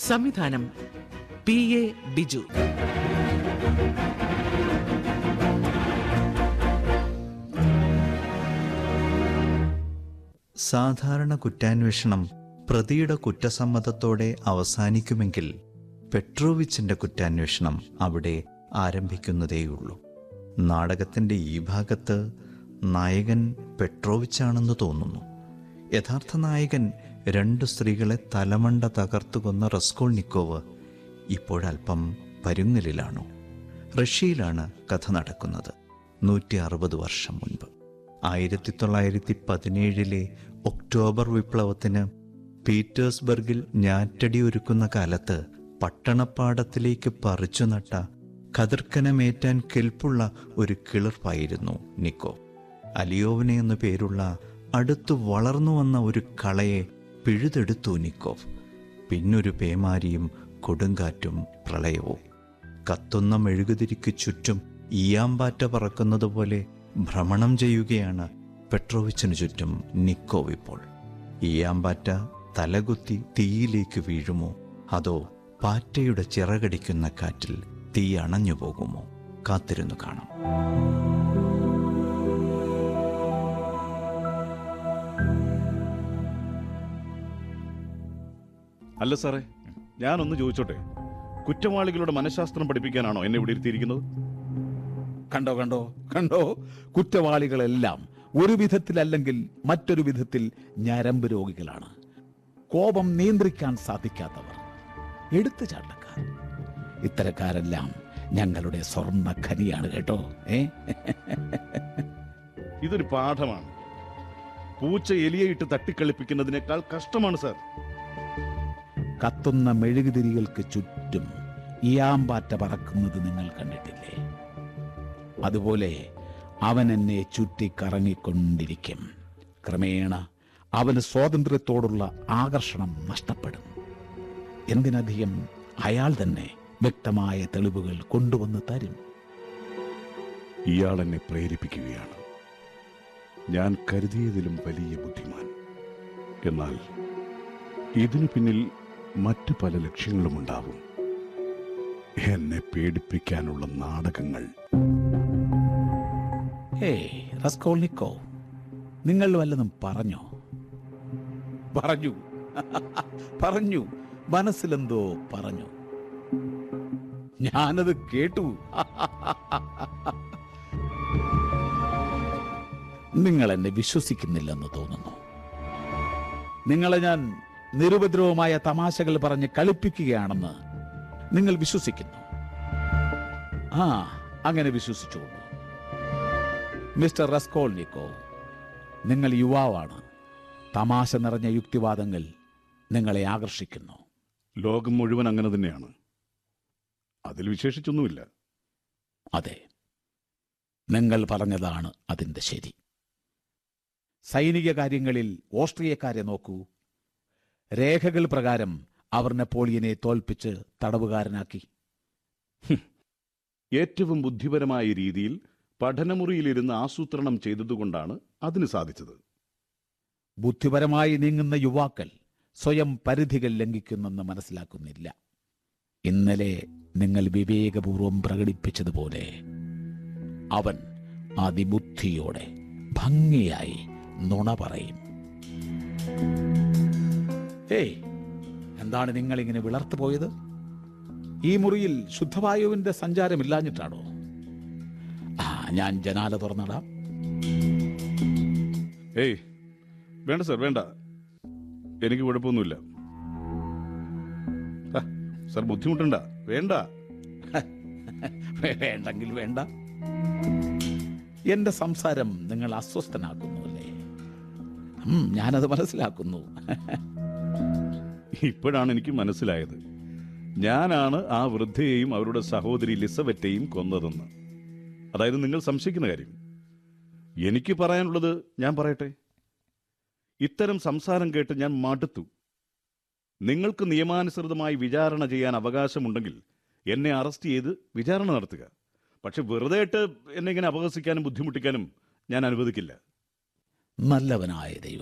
സംവിധാനം P A Biju സാധാരണ കുറ്റാന്വേഷണം പ്രതിയുടെ കുറ്റസമ്മതത്തോടെ അവസാനിക്കുമെങ്കിൽ പെട്രോവിച്ചിന്റെ കുറ്റാന്വേഷണം അവിടെ ആരംഭിക്കുന്നതേയുള്ളൂ നാടകത്തിന്റെ ഈ ഭാഗത്ത് നായകൻ പെട്രോവിച്ചാണെന്ന് തോന്നുന്നു യഥാർത്ഥ നായകൻ രണ്ട് സ്ത്രീകളെ തലമണ്ട തകർത്തു കൊന്ന റസ്കോൾനിക്കോവ് ഇപ്പോഴല്പം പരുങ്ങലിലാണോ റഷ്യയിലാണ് കഥ നടക്കുന്നത് നൂറ്റി അറുപത് വർഷം മുൻപ് ആയിരത്തി തൊള്ളായിരത്തി പതിനേഴിലെ ഒക്ടോബർ വിപ്ലവത്തിന് പീറ്റേഴ്സ്ബർഗിൽ ഞാറ്റടി ഒരുക്കുന്ന കാലത്ത് പട്ടണപ്പാടത്തിലേക്ക് പറിച്ചു നട്ട കതിർക്കനമേറ്റാൻ കെൽപ്പുള്ള ഒരു കിളിർപ്പായിരുന്നു നിക്കോ അലിയോവിനെ എന്നു പേരുള്ള അടുത്തു വളർന്നു വന്ന ഒരു കളയെ പിഴുതെടുത്തു നിക്കോവ് പിന്നൊരു പേമാരിയും കൊടുങ്കാറ്റും പ്രളയവും കത്തുന്ന മെഴുകുതിരിക്ക് ചുറ്റും ഈയാമ്പാറ്റ പറക്കുന്നത് പോലെ ഭ്രമണം ചെയ്യുകയാണ് പെട്രോവിച്ചിനു ചുറ്റും നിക്കോവ് ഇപ്പോൾ ഈയാമ്പാറ്റ തലകുത്തി തീയിലേക്ക് വീഴുമോ അതോ പാറ്റയുടെ ചിറകടിക്കുന്ന കാറ്റിൽ തീ അണഞ്ഞു പോകുമോ കാത്തിരുന്നു കാണാം അല്ല സാറേ ഞാനൊന്ന് ചോദിച്ചോട്ടെ കുറ്റവാളികളുടെ മനഃശാസ്ത്രം പഠിപ്പിക്കാനാണോ എന്നെ ഇവിടെ ഇരുത്തിയിരിക്കുന്നത് കണ്ടോ കണ്ടോ കണ്ടോ കുറ്റവാളികളെല്ലാം ഒരു വിധത്തിലല്ലെങ്കിൽ മറ്റൊരു വിധത്തിൽ ഞരമ്പ് രോഗികളാണ് കോപം നിയന്ത്രിക്കാൻ സാധിക്കാത്തവർ എടുത്തു ചാട്ടക്കാർ ഇത്തരക്കാരെല്ലാം ഞങ്ങളുടെ സ്വർണ്ണ ഖനിയാണ് കേട്ടോ ഏ ഇതൊരു പാഠമാണ് പൂച്ച എലിയെ ഇട്ട് തട്ടിക്കളിപ്പിക്കുന്നതിനേക്കാൾ കഷ്ടമാണ് സാർ കത്തുന്ന മെഴുകുതിരികൾക്ക് ചുറ്റും ഇയാമ്പാറ്റ പറക്കുന്നത് നിങ്ങൾ കണ്ടിട്ടില്ലേ അതുപോലെ അവൻ എന്നെ ചുറ്റി കറങ്ങിക്കൊണ്ടിരിക്കും ക്രമേണ അവന് സ്വാതന്ത്ര്യത്തോടുള്ള ആകർഷണം നഷ്ടപ്പെടും എന്തിനധികം അയാൾ തന്നെ വ്യക്തമായ തെളിവുകൾ കൊണ്ടുവന്ന് തരും ഇയാൾ എന്നെ പ്രേരിപ്പിക്കുകയാണ് ഞാൻ കരുതിയതിലും വലിയ ബുദ്ധിമാൻ എന്നാൽ ഇതിനു പിന്നിൽ മറ്റു പല ലക്ഷ്യങ്ങളുമുണ്ടാവും എന്നെ പേടിപ്പിക്കാനുള്ള നാടകങ്ങൾ ഏയ് റസ്കോൾനിക്കോ നിങ്ങൾ വല്ലതും പറഞ്ഞോ പറഞ്ഞു പറഞ്ഞു മനസ്സിലെന്തോ പറഞ്ഞു ഞാനത് കേട്ടു നിങ്ങൾ എന്നെ വിശ്വസിക്കുന്നില്ലെന്ന് തോന്നുന്നു നിങ്ങളെ ഞാൻ നിരുപദ്രവമായ തമാശകൾ പറഞ്ഞ് കളിപ്പിക്കുകയാണെന്ന് നിങ്ങൾ വിശ്വസിക്കുന്നു ആ അങ്ങനെ വിശ്വസിച്ചോളൂ മിസ്റ്റർ റസ്കോൾനിക്കോ നിങ്ങൾ യുവാവാണ് തമാശ നിറഞ്ഞ യുക്തിവാദങ്ങൾ നിങ്ങളെ ആകർഷിക്കുന്നു ലോകം മുഴുവൻ അങ്ങനെ തന്നെയാണ് അതിൽ വിശേഷിച്ചൊന്നുമില്ല അതെ നിങ്ങൾ പറഞ്ഞതാണ് അതിന്റെ ശരി സൈനിക കാര്യങ്ങളിൽ ഓസ്ട്രിയക്കാരെ നോക്കൂ രേഖകൾ പ്രകാരം അവർ നെപ്പോളിയനെ തോൽപ്പിച്ച് തടവുകാരനാക്കി ഏറ്റവും ബുദ്ധിപരമായ രീതിയിൽ പഠനമുറിയിലിരുന്ന് ആസൂത്രണം ചെയ്തതുകൊണ്ടാണ് അതിന് സാധിച്ചത് ബുദ്ധിപരമായി നീങ്ങുന്ന യുവാക്കൾ സ്വയം പരിധികൾ ലംഘിക്കുന്നെന്ന് മനസ്സിലാക്കുന്നില്ല ഇന്നലെ നിങ്ങൾ വിവേകപൂർവം പ്രകടിപ്പിച്ചതുപോലെ അവൻ അതിബുദ്ധിയോടെ ഭംഗിയായി നുണ പറയും ഏയ് എന്താണ് നിങ്ങൾ ഇങ്ങനെ വിളർത്തു പോയത് ഈ മുറിയിൽ ശുദ്ധവായുവിന്റെ സഞ്ചാരമില്ലാഞ്ഞിട്ടാണോ ആ ഞാൻ ജനാല തുറന്നിടാം ഏയ് വേണ്ട സാർ വേണ്ട എനിക്ക് കുഴപ്പമൊന്നുമില്ല ആ, സാർ ബുദ്ധിമുട്ടണ്ട വേണ്ട വേണ്ടെങ്കിൽ വേണ്ട എന്റെ സംസാരം നിങ്ങൾ അസ്വസ്ഥനാക്കുന്നു അല്ലേ ഉം, ഞാനത് മനസ്സിലാക്കുന്നു ഇപ്പോഴാണ് എനിക്ക് മനസ്സിലായത് ഞാനാണ് ആ വൃദ്ധയെയും അവരുടെ സഹോദരി ലിസബറ്റയും കൊന്നതെന്ന് അതായത് നിങ്ങൾ സംശയിക്കുന്ന കാര്യം എനിക്ക് പറയാനുള്ളത് ഞാൻ പറയട്ടെ ഇത്തരം സംസാരം കേട്ട് ഞാൻ മടുത്തു നിങ്ങൾക്ക് നിയമാനുസൃതമായി വിചാരണ ചെയ്യാൻ അവകാശമുണ്ടെങ്കിൽ എന്നെ അറസ്റ്റ് ചെയ്ത് വിചാരണ നടത്തുക പക്ഷെ വെറുതെ ആയിട്ട് എന്നെ ഇങ്ങനെ അപഹസിക്കാനും ബുദ്ധിമുട്ടിക്കാനും ഞാൻ അനുവദിക്കില്ല നല്ലവനായ ദൈവം